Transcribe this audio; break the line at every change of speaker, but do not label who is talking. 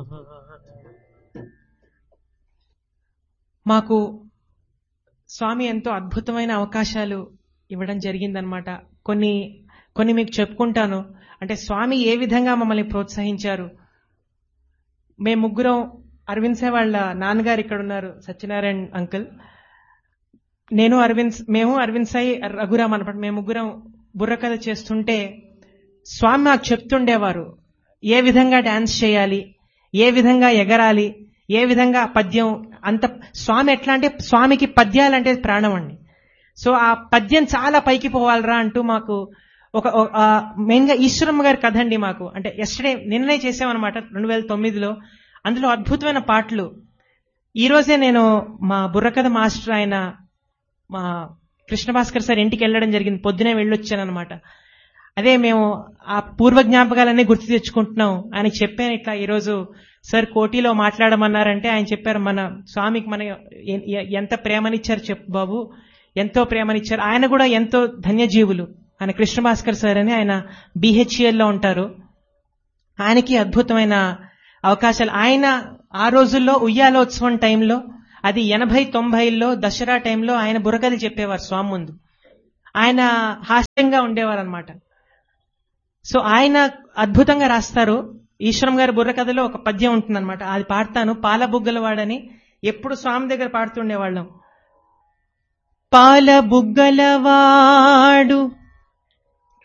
మాకు స్వామి ఎంతో అద్భుతమైన అవకాశాలు ఇవ్వడం జరిగిందనమాట కొన్ని కొన్ని మీకు చెప్పుకుంటాను అంటే స్వామి ఏ విధంగా మమ్మల్ని ప్రోత్సహించారు మేము ముగ్గురం అరవింద్ సాయి వాళ్ళ నాన్నగారు ఇక్కడ ఉన్నారు సత్యనారాయణ అంకుల్ నేను అరవింద్ మేము అరవింద్ సాయి రఘురామ్ అనమాట మేము ముగ్గురం బుర్రకథ చేస్తుంటే స్వామి మాకు చెప్తుండేవారు ఏ విధంగా డాన్స్ చేయాలి ఏ విధంగా ఎగరాలి ఏ విధంగా పద్యం అంత స్వామి ఎట్లా అంటే స్వామికి పద్యాలంటే ప్రాణం అండి సో ఆ పద్యం చాలా పైకి పోవాలరా అంటూ మాకు ఒక మెయిన్ గా ఈశ్వరమ్మ గారి కథ అండి మాకు అంటే ఎస్టర్డే నిన్నే చేసామన్నమాట రెండు వేల తొమ్మిదిలో అందులో అద్భుతమైన పాటలు ఈ రోజే నేను మా బుర్రకథ మాస్టర్ ఆయన మా కృష్ణ భాస్కర్ సార్ ఇంటికి వెళ్ళడం జరిగింది పొద్దునే వెళ్ళొచ్చాను అనమాట అదే మేము ఆ పూర్వ జ్ఞాపకాలన్నీ గుర్తు తెచ్చుకుంటున్నాం ఆయనకి చెప్పాను ఇట్లా ఈరోజు సార్ కోటిలో మాట్లాడమన్నారంటే ఆయన చెప్పారు మన స్వామికి మన ఎంత ప్రేమనిచ్చారు చెప్పు బాబు ఎంతో ప్రేమనిచ్చారు ఆయన కూడా ఎంతో ధన్యజీవులు ఆయన కృష్ణ భాస్కర్ సార్ అని ఆయన బిహెచ్ఎల్లో ఉంటారు ఆయనకి అద్భుతమైన అవకాశాలు ఆయన ఆ రోజుల్లో ఉయ్యాలోత్సవం టైంలో అది ఎనభై తొంభైల్లో దసరా టైంలో ఆయన బుర్రకథ చెప్పేవారు స్వామి ముందు ఆయన హాస్యంగా ఉండేవారు అనమాట సో ఆయన అద్భుతంగా రాస్తారు ఈశ్వరం గారి బుర్రకథలో ఒక పద్యం ఉంటుందన్నమాట అది పాడతాను పాల బుగ్గలవాడని ఎప్పుడు స్వామి దగ్గర పాడుతుండేవాళ్ళం పాల బుగ్గలవాడు